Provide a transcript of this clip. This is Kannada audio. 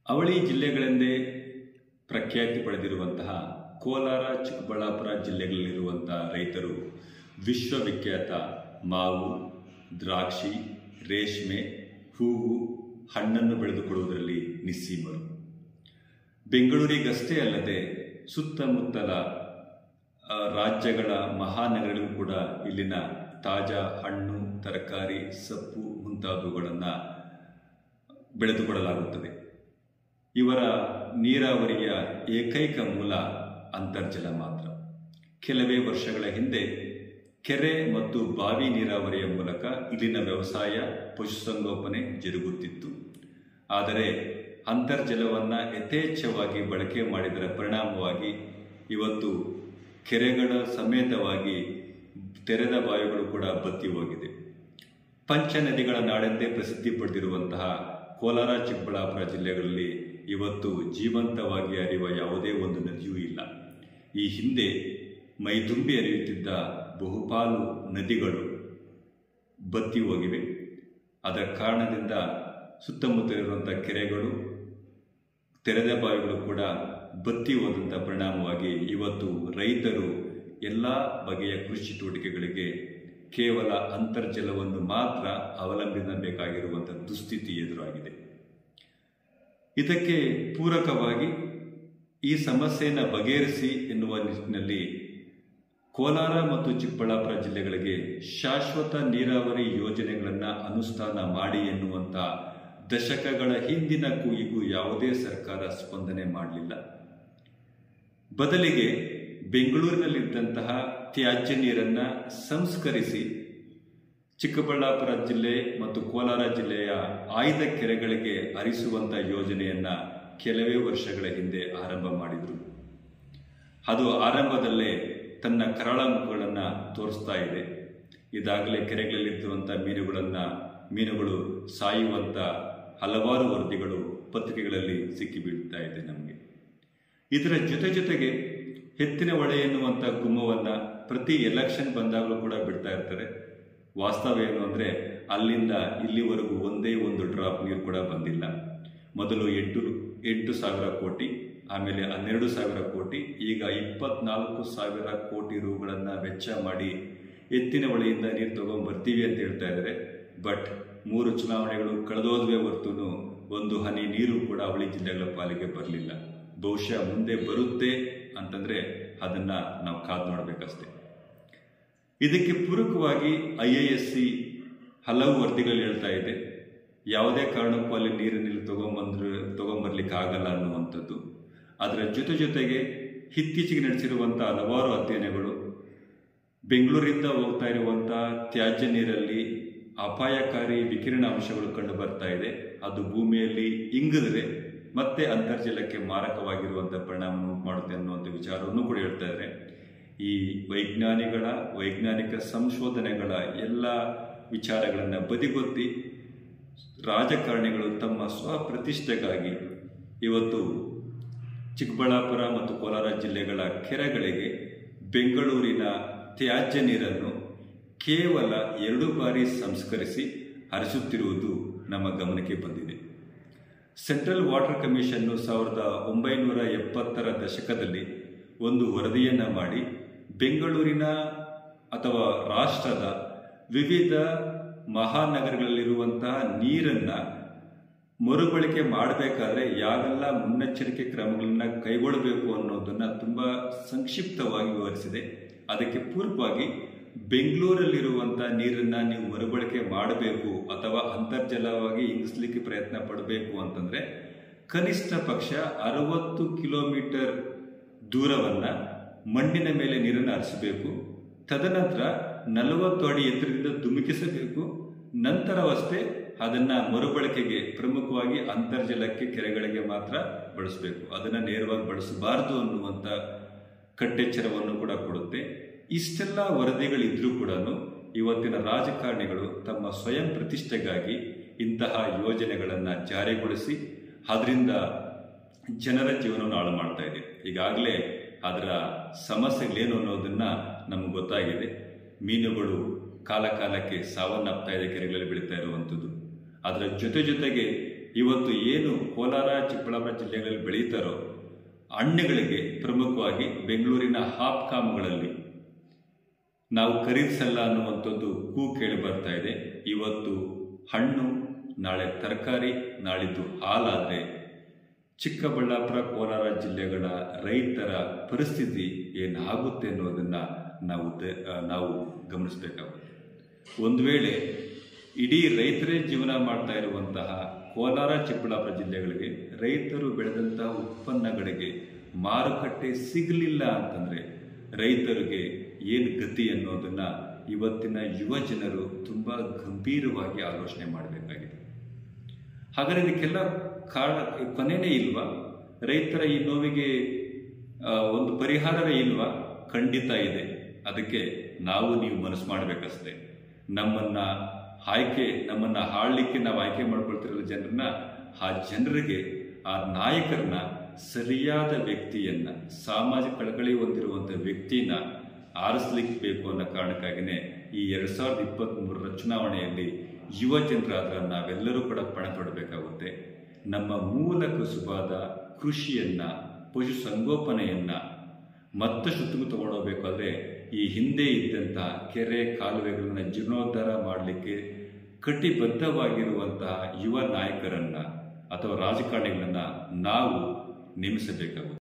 ಅವಳಿ ಜಿಲ್ಲೆಗಳೆಂದೇ ಪ್ರಖ್ಯಾತಿ ಪಡೆದಿರುವಂತಹ ಕೋಲಾರ ಚಿಕ್ಕಬಳ್ಳಾಪುರ ಜಿಲ್ಲೆಗಳಲ್ಲಿರುವಂತಹ ರೈತರು ವಿಶ್ವವಿಖ್ಯಾತ ಮಾವು ದ್ರಾಕ್ಷಿ ರೇಷ್ಮೆ ಹೂವು ಹಣ್ಣನ್ನು ಬೆಳೆದುಕೊಳ್ಳುವುದರಲ್ಲಿ ನಿಸ್ಸೀಮರು ಬೆಂಗಳೂರಿಗಷ್ಟೇ ಅಲ್ಲದೆ ಸುತ್ತಮುತ್ತಲ ಆ, ರಾಜ್ಯಗಳ ಮಹಾನಗರಗಳಿಗೂ ಕೂಡ ಇಲ್ಲಿನ ತಾಜಾ ಹಣ್ಣು ತರಕಾರಿ ಸೊಪ್ಪು ಮುಂತಾದವುಗಳನ್ನು ಬೆಳೆದುಕೊಳ್ಳಲಾಗುತ್ತದೆ ಇವರ ನೀರಾವರಿಯ ಏಕೈಕ ಮೂಲ ಅಂತರ್ಜಲ ಮಾತ್ರ ಕೆಲವೇ ವರ್ಷಗಳ ಹಿಂದೆ ಕೆರೆ ಮತ್ತು ಬಾವಿ ನೀರಾವರಿಯ ಮೂಲಕ ಇಲ್ಲಿನ ವ್ಯವಸಾಯ ಪಶುಸಂಗೋಪನೆ ಜರುಗುತ್ತಿತ್ತು ಆದರೆ ಅಂತರ್ಜಲವನ್ನು ಯಥೇಚ್ಛವಾಗಿ ಬಳಕೆ ಮಾಡಿದರ ಪರಿಣಾಮವಾಗಿ ಇವತ್ತು ಕೆರೆಗಳ ಸಮೇತವಾಗಿ ತೆರೆದ ಬಾವಿಗಳು ಕೂಡ ಬತ್ತಿ ಹೋಗಿದೆ ಪಂಚ ನದಿಗಳ ನಾಡೆಂದೇ ಪ್ರಸಿದ್ಧಿ ಪಡೆದಿರುವಂತಹ ಕೋಲಾರ ಚಿಕ್ಕಬಳ್ಳಾಪುರ ಜಿಲ್ಲೆಗಳಲ್ಲಿ ಇವತ್ತು ಜೀವಂತವಾಗಿ ಹರಿಯುವ ಯಾವುದೇ ಒಂದು ನದಿಯೂ ಇಲ್ಲ ಈ ಹಿಂದೆ ಮೈದುಂಬಿ ಹರಿಯುತ್ತಿದ್ದ ಬಹುಪಾಲು ನದಿಗಳು ಬತ್ತಿ ಹೋಗಿವೆ ಅದರ ಕಾರಣದಿಂದ ಸುತ್ತಮುತ್ತಲಿರುವಂಥ ಕೆರೆಗಳು ತೆರೆದ ಬಾವಿಗಳು ಕೂಡ ಬತ್ತಿ ಹೋದಂಥ ಪರಿಣಾಮವಾಗಿ ಇವತ್ತು ರೈತರು ಎಲ್ಲ ಬಗೆಯ ಕೃಷಿ ಚಟುವಟಿಕೆಗಳಿಗೆ ಕೇವಲ ಅಂತರ್ಜಲವನ್ನು ಮಾತ್ರ ಅವಲಂಬಿಸಬೇಕಾಗಿರುವಂಥ ದುಸ್ಥಿತಿ ಎದುರಾಗಿದೆ ಇದಕ್ಕೆ ಪೂರಕವಾಗಿ ಈ ಸಮಸ್ಯೆಯನ್ನು ಬಗೆಹರಿಸಿ ಎನ್ನುವ ನಿಟ್ಟಿನಲ್ಲಿ ಕೋಲಾರ ಮತ್ತು ಚಿಕ್ಕಬಳ್ಳಾಪುರ ಜಿಲ್ಲೆಗಳಿಗೆ ಶಾಶ್ವತ ನೀರಾವರಿ ಯೋಜನೆಗಳನ್ನು ಅನುಷ್ಠಾನ ಮಾಡಿ ಎನ್ನುವಂಥ ದಶಕಗಳ ಹಿಂದಿನ ಕೂಗಿಗೂ ಯಾವುದೇ ಸರ್ಕಾರ ಸ್ಪಂದನೆ ಮಾಡಲಿಲ್ಲ ಬದಲಿಗೆ ಬೆಂಗಳೂರಿನಲ್ಲಿದ್ದಂತಹ ತ್ಯಾಜ್ಯ ನೀರನ್ನು ಸಂಸ್ಕರಿಸಿ ಚಿಕ್ಕಬಳ್ಳಾಪುರ ಜಿಲ್ಲೆ ಮತ್ತು ಕೋಲಾರ ಜಿಲ್ಲೆಯ ಆಯ್ದ ಕೆರೆಗಳಿಗೆ ಹರಿಸುವಂಥ ಯೋಜನೆಯನ್ನ ಕೆಲವೇ ವರ್ಷಗಳ ಹಿಂದೆ ಆರಂಭ ಮಾಡಿದರು ಅದು ಆರಂಭದಲ್ಲೇ ತನ್ನ ಕರಾಳ ಮುಖಗಳನ್ನು ತೋರಿಸ್ತಾ ಇದೆ ಇದಾಗಲೇ ಕೆರೆಗಳಲ್ಲಿದ್ದುವಂಥ ಮೀನುಗಳನ್ನು ಮೀನುಗಳು ಸಾಯುವಂಥ ಹಲವಾರು ವರದಿಗಳು ಪತ್ರಿಕೆಗಳಲ್ಲಿ ಸಿಕ್ಕಿ ಬೀಳ್ತಾ ಇದೆ ನಮಗೆ ಇದರ ಜೊತೆ ಜೊತೆಗೆ ಎತ್ತಿನ ಹೊಳೆ ಎನ್ನುವಂಥ ಗುಮ್ಮವನ್ನು ಪ್ರತಿ ಎಲೆಕ್ಷನ್ ಬಂದಾಗಲೂ ಕೂಡ ಬಿಡ್ತಾ ಇರ್ತಾರೆ ವಾಸ್ತವ ಏನು ಅಂದರೆ ಅಲ್ಲಿಂದ ಇಲ್ಲಿವರೆಗೂ ಒಂದೇ ಒಂದು ಡ್ರಾಪ್ ನೀರು ಕೂಡ ಬಂದಿಲ್ಲ ಮೊದಲು ಎಂಟು ಎಂಟು ಸಾವಿರ ಕೋಟಿ ಆಮೇಲೆ ಹನ್ನೆರಡು ಸಾವಿರ ಕೋಟಿ ಈಗ ಇಪ್ಪತ್ನಾಲ್ಕು ಸಾವಿರ ಕೋಟಿ ರೂಗಳನ್ನು ವೆಚ್ಚ ಮಾಡಿ ಎತ್ತಿನ ಹೊಳೆಯಿಂದ ನೀರು ತಗೊಂಡ್ಬರ್ತೀವಿ ಅಂತ ಹೇಳ್ತಾ ಇದ್ದಾರೆ ಬಟ್ ಮೂರು ಚುನಾವಣೆಗಳು ಕಳೆದೋದ್ವೇ ಹೊರತು ಒಂದು ಹನಿ ನೀರು ಕೂಡ ಅವಳಿ ಜಿಲ್ಲೆಗಳ ಪಾಲಿಗೆ ಬರಲಿಲ್ಲ ಬಹುಶಃ ಮುಂದೆ ಬರುತ್ತೆ ಅಂತಂದ್ರೆ ಅದನ್ನ ನಾವು ಕಾದು ನೋಡಬೇಕಷ್ಟೇ ಇದಕ್ಕೆ ಪೂರಕವಾಗಿ ಐ ಎ ಎಸ್ ಸಿ ಹಲವು ವರದಿಗಳು ಹೇಳ್ತಾ ಇದೆ ಯಾವುದೇ ಕಾರಣಕ್ಕೂ ಅಲ್ಲಿ ನೀರನ್ನು ತಗೊಂಬಂದ್ರೆ ತಗೊಂಬರ್ಲಿಕ್ಕೆ ಆಗಲ್ಲ ಅನ್ನುವಂಥದ್ದು ಅದರ ಜೊತೆ ಜೊತೆಗೆ ಇತ್ತೀಚೆಗೆ ನಡೆಸಿರುವಂಥ ಹಲವಾರು ಅಧ್ಯಯನಗಳು ಬೆಂಗಳೂರಿಂದ ಹೋಗ್ತಾ ಇರುವಂಥ ತ್ಯಾಜ್ಯ ನೀರಲ್ಲಿ ಅಪಾಯಕಾರಿ ವಿಕಿರಣ ಅಂಶಗಳು ಕಂಡು ಬರ್ತಾ ಇದೆ ಅದು ಭೂಮಿಯಲ್ಲಿ ಇಂಗಿದ್ರೆ ಮತ್ತೆ ಅಂತರ್ಜಲಕ್ಕೆ ಮಾರಕವಾಗಿರುವಂಥ ಪರಿಣಾಮ ಉಂಟು ಮಾಡುತ್ತೆ ಅನ್ನುವಂಥ ವಿಚಾರವನ್ನು ಕೂಡ ಹೇಳ್ತಾ ಇದ್ದಾರೆ ಈ ವೈಜ್ಞಾನಿಗಳ ವೈಜ್ಞಾನಿಕ ಸಂಶೋಧನೆಗಳ ಎಲ್ಲ ವಿಚಾರಗಳನ್ನು ಬದಿಗೊತ್ತಿ ರಾಜಕಾರಣಿಗಳು ತಮ್ಮ ಸ್ವಪ್ರತಿಷ್ಠೆಗಾಗಿ ಇವತ್ತು ಚಿಕ್ಕಬಳ್ಳಾಪುರ ಮತ್ತು ಕೋಲಾರ ಜಿಲ್ಲೆಗಳ ಕೆರೆಗಳಿಗೆ ಬೆಂಗಳೂರಿನ ತ್ಯಾಜ್ಯ ನೀರನ್ನು ಕೇವಲ ಎರಡು ಬಾರಿ ಸಂಸ್ಕರಿಸಿ ಹರಿಸುತ್ತಿರುವುದು ನಮ್ಮ ಗಮನಕ್ಕೆ ಬಂದಿದೆ ಸೆಂಟ್ರಲ್ ವಾಟರ್ ಕಮಿಷನ್ನು ಸಾವಿರದ ಒಂಬೈನೂರ ಎಪ್ಪತ್ತರ ದಶಕದಲ್ಲಿ ಒಂದು ವರದಿಯನ್ನು ಮಾಡಿ ಬೆಂಗಳೂರಿನ ಅಥವಾ ರಾಷ್ಟ್ರದ ವಿವಿಧ ಮಹಾನಗರಗಳಲ್ಲಿರುವಂತಹ ನೀರನ್ನು ಮರುಬಳಕೆ ಮಾಡಬೇಕಾದ್ರೆ ಯಾವೆಲ್ಲ ಮುನ್ನೆಚ್ಚರಿಕೆ ಕ್ರಮಗಳನ್ನ ಕೈಗೊಳ್ಳಬೇಕು ಅನ್ನೋದನ್ನ ತುಂಬ ಸಂಕ್ಷಿಪ್ತವಾಗಿ ವಿವರಿಸಿದೆ ಅದಕ್ಕೆ ಪೂರ್ವವಾಗಿ ಬೆಂಗಳೂರಲ್ಲಿರುವಂಥ ನೀರನ್ನ ನೀವು ಮರುಬಳಕೆ ಮಾಡಬೇಕು ಅಥವಾ ಅಂತರ್ಜಲವಾಗಿ ಇಂಗಿಸ್ಲಿಕ್ಕೆ ಪ್ರಯತ್ನ ಪಡಬೇಕು ಅಂತಂದ್ರೆ ಕನಿಷ್ಠ ಪಕ್ಷ ಅರವತ್ತು ಕಿಲೋಮೀಟರ್ ದೂರವನ್ನ ಮಣ್ಣಿನ ಮೇಲೆ ನೀರನ್ನು ಹರಿಸಬೇಕು ತದನಂತರ ನಲವತ್ತು ಅಡಿ ಎತ್ತರದಿಂದ ಧುಮುಕಿಸಬೇಕು ನಂತರವಷ್ಟೇ ಅದನ್ನ ಮರುಬಳಕೆಗೆ ಪ್ರಮುಖವಾಗಿ ಅಂತರ್ಜಲಕ್ಕೆ ಕೆರೆಗಳಿಗೆ ಮಾತ್ರ ಬಳಸಬೇಕು ಅದನ್ನ ನೇರವಾಗಿ ಬಳಸಬಾರದು ಅನ್ನುವಂಥ ಕಟ್ಟೆಚ್ಚರವನ್ನು ಕೂಡ ಕೊಡುತ್ತೆ ಇಷ್ಟೆಲ್ಲ ವರದಿಗಳಿದ್ರೂ ಕೂಡ ಇವತ್ತಿನ ರಾಜಕಾರಣಿಗಳು ತಮ್ಮ ಸ್ವಯಂ ಪ್ರತಿಷ್ಠೆಗಾಗಿ ಇಂತಹ ಯೋಜನೆಗಳನ್ನು ಜಾರಿಗೊಳಿಸಿ ಅದರಿಂದ ಜನರ ಜೀವನವನ್ನು ಹಾಳು ಮಾಡ್ತಾ ಇದೆ ಈಗಾಗಲೇ ಅದರ ಸಮಸ್ಯೆಗಳೇನು ಅನ್ನೋದನ್ನ ನಮಗೆ ಗೊತ್ತಾಗಿದೆ ಮೀನುಗಳು ಕಾಲ ಕಾಲಕ್ಕೆ ಸಾವನ್ನಪ್ತಾ ಇದೆ ಕೆರೆಗಳಲ್ಲಿ ಬೆಳೀತಾ ಇರುವಂಥದ್ದು ಅದರ ಜೊತೆ ಜೊತೆಗೆ ಇವತ್ತು ಏನು ಕೋಲಾರ ಚಿಕ್ಕಬಳ್ಳಾಪುರ ಜಿಲ್ಲೆಗಳಲ್ಲಿ ಬೆಳೀತಾರೋ ಹಣ್ಣುಗಳಿಗೆ ಪ್ರಮುಖವಾಗಿ ಬೆಂಗಳೂರಿನ ಹಾಪ್ಕಾಮ್ಗಳಲ್ಲಿ ನಾವು ಖರೀದಿಸಲ್ಲ ಅನ್ನುವಂಥದ್ದು ಕೂ ಕೇಳಿ ಬರ್ತಾ ಇದೆ ಇವತ್ತು ಹಣ್ಣು ನಾಳೆ ತರಕಾರಿ ನಾಳಿದ್ದು ಹಾಲಾದರೆ ಚಿಕ್ಕಬಳ್ಳಾಪುರ ಕೋಲಾರ ಜಿಲ್ಲೆಗಳ ರೈತರ ಪರಿಸ್ಥಿತಿ ಏನಾಗುತ್ತೆ ಅನ್ನೋದನ್ನು ನಾವು ದ- ಆ, ನಾವು ಗಮನಿಸಬೇಕಾಗುತ್ತೆ ಒಂದು ವೇಳೆ ಇಡೀ ರೈತರೇ ಜೀವನ ಮಾಡ್ತಾ ಇರುವಂತಹ ಕೋಲಾರ ಚಿಕ್ಕಬಳ್ಳಾಪುರ ಜಿಲ್ಲೆಗಳಿಗೆ ರೈತರು ಬೆಳೆದಂತಹ ಉತ್ಪನ್ನಗಳಿಗೆ ಮಾರುಕಟ್ಟೆ ಸಿಗಲಿಲ್ಲ ಅಂತಂದರೆ ರೈತರಿಗೆ ಏನು ಗತಿ ಅನ್ನೋದನ್ನ ಇವತ್ತಿನ ಯುವ ಜನರು ತುಂಬ ಗಂಭೀರವಾಗಿ ಆಲೋಚನೆ ಮಾಡಬೇಕಾಗಿದೆ ಹಾಗಾದ್ರೆ ಇದಕ್ಕೆಲ್ಲ ಕಾರಣ ಕೊನೆನೇ ಇಲ್ವಾ ರೈತರ ಈ ನೋವಿಗೆ ಆ, ಒಂದು ಪರಿಹಾರವೇ ಇಲ್ವಾ ಖಂಡಿತ ಇದೆ ಅದಕ್ಕೆ ನಾವು ನೀವು ಮನಸ್ಸು ಮಾಡಬೇಕಷ್ಟೇ ನಮ್ಮನ್ನ ಆಯ್ಕೆ ನಮ್ಮನ್ನ ಆಳ್ಲಿಕ್ಕೆ ನಾವು ಆಯ್ಕೆ ಮಾಡ್ಕೊಳ್ತಿರೋ ಜನರನ್ನ ಆ ಜನರಿಗೆ ಆ ನಾಯಕರನ್ನ ಸರಿಯಾದ ವ್ಯಕ್ತಿಯನ್ನ ಸಾಮಾಜಿಕ ಕಳಕಳಿ ಹೊಂದಿರುವಂಥ ವ್ಯಕ್ತಿನ ಆರಿಸ್ಲಿಕ್ಕೆ ಬೇಕು ಅನ್ನೋ ಕಾರಣಕ್ಕಾಗಿಯೇ ಈ ಎರಡ್ ಸಾವಿರದ ಇಪ್ಪತ್ತ್ ಮೂರರ ಚುನಾವಣೆಯಲ್ಲಿ ಯುವ ಜನರಾದ ನಾವೆಲ್ಲರೂ ಕೂಡ ಪಣ ತೊಡಬೇಕಾಗುತ್ತೆ ನಮ್ಮ ಮೂಲ ಕಸುಬಾದ ಕೃಷಿಯನ್ನ ಪಶುಸಂಗೋಪನೆಯನ್ನ ಮತ್ತಷ್ಟು ತಗೊಂಡೋಗ್ಬೇಕಾದ್ರೆ ಈ ಹಿಂದೆ ಇದ್ದಂತಹ ಕೆರೆ ಕಾಲುವೆಗಳನ್ನ ಜೀರ್ಣೋದ್ಧಾರ ಮಾಡಲಿಕ್ಕೆ ಕಟಿಬದ್ಧವಾಗಿರುವಂತಹ ಯುವ ನಾಯಕರನ್ನ ಅಥವಾ ರಾಜಕಾರಣಿಗಳನ್ನ ನಾವು ನೇಮಿಸಬೇಕಾಗುತ್ತೆ